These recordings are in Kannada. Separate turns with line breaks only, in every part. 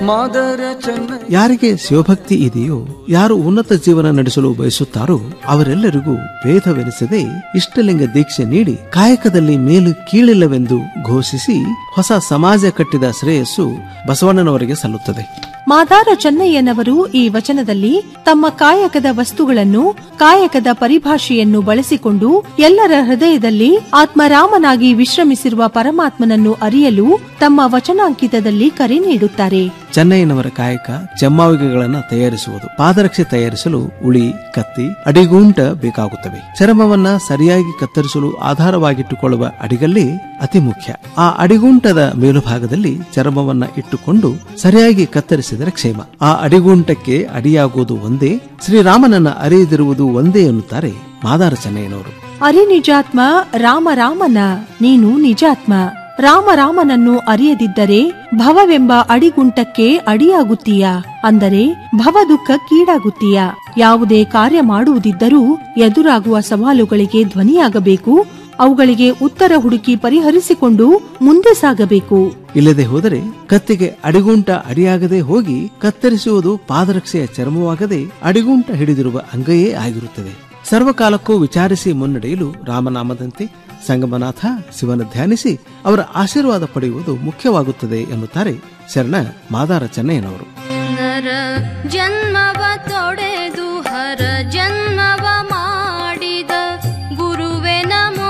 ಮಾದರ ಚೆನ್ನ
ಯಾರಿಗೆ ಶಿವಭಕ್ತಿ ಇದೆಯೋ ಯಾರು ಉನ್ನತ ಜೀವನ ನಡೆಸಲು ಬಯಸುತ್ತಾರೋ ಅವರೆಲ್ಲರಿಗೂ ಭೇದವೆನಿಸದೆ ಇಷ್ಟಲಿಂಗ ದೀಕ್ಷೆ ನೀಡಿ ಕಾಯಕದಲ್ಲಿ ಮೇಲು ಕೀಳಿಲ್ಲವೆಂದು ಘೋಷಿಸಿ ಹೊಸ ಸಮಾಜ ಕಟ್ಟಿದ ಶ್ರೇಯಸ್ಸು ಬಸವಣ್ಣನವರಿಗೆ ಸಲ್ಲುತ್ತದೆ
ಮಾದಾರ ಚೆನ್ನಯ್ಯನವರು ಈ ವಚನದಲ್ಲಿ ತಮ್ಮ ಕಾಯಕದ ವಸ್ತುಗಳನ್ನು ಕಾಯಕದ ಪರಿಭಾಷೆಯನ್ನು ಬಳಸಿಕೊಂಡು ಎಲ್ಲರ ಹೃದಯದಲ್ಲಿ ಆತ್ಮರಾಮನಾಗಿ ವಿಶ್ರಮಿಸಿರುವ ಪರಮಾತ್ಮನನ್ನು ಅರಿಯಲು ತಮ್ಮ ವಚನಾಂಕಿತದಲ್ಲಿ ಕರೆ ನೀಡುತ್ತಾರೆ
ಚೆನ್ನಯ್ಯನವರ ಕಾಯಕ ಚೆಮ್ಮಾವಿಗೆಗಳನ್ನು ತಯಾರಿಸುವುದು ಪಾದರಕ್ಷೆ ತಯಾರಿಸಲು ಉಳಿ ಕತ್ತಿ ಅಡಿಗೂಂಟ ಬೇಕಾಗುತ್ತವೆ ಚರ್ಮವನ್ನ ಸರಿಯಾಗಿ ಕತ್ತರಿಸಲು ಆಧಾರವಾಗಿಟ್ಟುಕೊಳ್ಳುವ ಅಡಿಗಲ್ಲಿ ಅತಿ ಮುಖ್ಯ ಆ ಅಡಿಗುಂಟದ ಮೇಲುಭಾಗದಲ್ಲಿ ಚರ್ಮವನ್ನ ಇಟ್ಟುಕೊಂಡು ಸರಿಯಾಗಿ ಕತ್ತರಿಸಿದರೆ ಕ್ಷೇಮ ಆ ಅಡಿಗುಂಟಕ್ಕೆ ಅಡಿಯಾಗುವುದು ಒಂದೇ ಶ್ರೀರಾಮನನ್ನ ಅರಿಯದಿರುವುದು ಒಂದೇ ಎನ್ನುತ್ತಾರೆ ಮಾದಾರ ಚೆನ್ನಯ್ಯನವರು
ಅರಿ ನಿಜಾತ್ಮ ರಾಮ ರಾಮನ ನೀನು ನಿಜಾತ್ಮ ರಾಮ ರಾಮನನ್ನು ಅರಿಯದಿದ್ದರೆ ಭವವೆಂಬ ಅಡಿಗುಂಟಕ್ಕೆ ಅಡಿಯಾಗುತ್ತೀಯ ಅಂದರೆ ಭವ ದುಃಖಕ್ಕೀಡಾಗುತ್ತೀಯ ಯಾವುದೇ ಕಾರ್ಯ ಮಾಡುವುದಿದ್ದರೂ ಎದುರಾಗುವ ಸವಾಲುಗಳಿಗೆ ಧ್ವನಿಯಾಗಬೇಕು ಅವುಗಳಿಗೆ ಉತ್ತರ ಹುಡುಕಿ ಪರಿಹರಿಸಿಕೊಂಡು ಮುಂದೆ ಸಾಗಬೇಕು
ಇಲ್ಲದೆ ಹೋದರೆ ಕತ್ತಿಗೆ ಅಡಿಗುಂಟ ಅಡಿಯಾಗದೆ ಹೋಗಿ ಕತ್ತರಿಸುವುದು ಪಾದರಕ್ಷೆಯ ಚರ್ಮವಾಗದೆ ಅಡಿಗುಂಟ ಹಿಡಿದಿರುವ ಅಂಗಯೇ ಆಗಿರುತ್ತದೆ ಸರ್ವಕಾಲಕ್ಕೂ ವಿಚಾರಿಸಿ ಮುನ್ನಡೆಯಲು ರಾಮನಾಮದಂತೆ ಸಂಗಮನಾಥ ಶಿವನ ಧ್ಯಾನಿಸಿ ಅವರ ಆಶೀರ್ವಾದ ಪಡೆಯುವುದು ಮುಖ್ಯವಾಗುತ್ತದೆ ಎನ್ನುತ್ತಾರೆ ಶರಣ ಮಾದಾರ ಚೆನ್ನಯ್ಯನವರು
ನರ ಜನ್ಮವ ತೊಡೆದು ಹರ ಜನ್ಮವ ಮಾಡಿದ ಗುರುವೆ ನಮೋ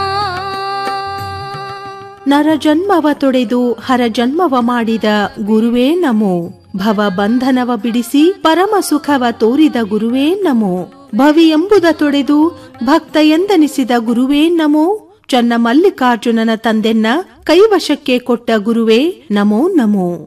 ನರ ಜನ್ಮವ ತೊಡೆದು ಹರ ಜನ್ಮವ ಮಾಡಿದ ಗುರುವೇ ನಮೋ ಭವ ಬಂಧನವ ಬಿಡಿಸಿ ಪರಮ ಸುಖವ ತೋರಿದ ಗುರುವೇ ನಮೋ ಭವಿ ಎಂಬುದ ತೊಡೆದು ಭಕ್ತ ಎಂದನಿಸಿದ ಗುರುವೇ ನಮೋ ಚನ್ನ ಮಲ್ಲಿಕಾರ್ಜುನನ ತಂದೆನ್ನ ಕೈವಶಕ್ಕೆ ಕೊಟ್ಟ ಗುರುವೇ ನಮೋ ನಮೋ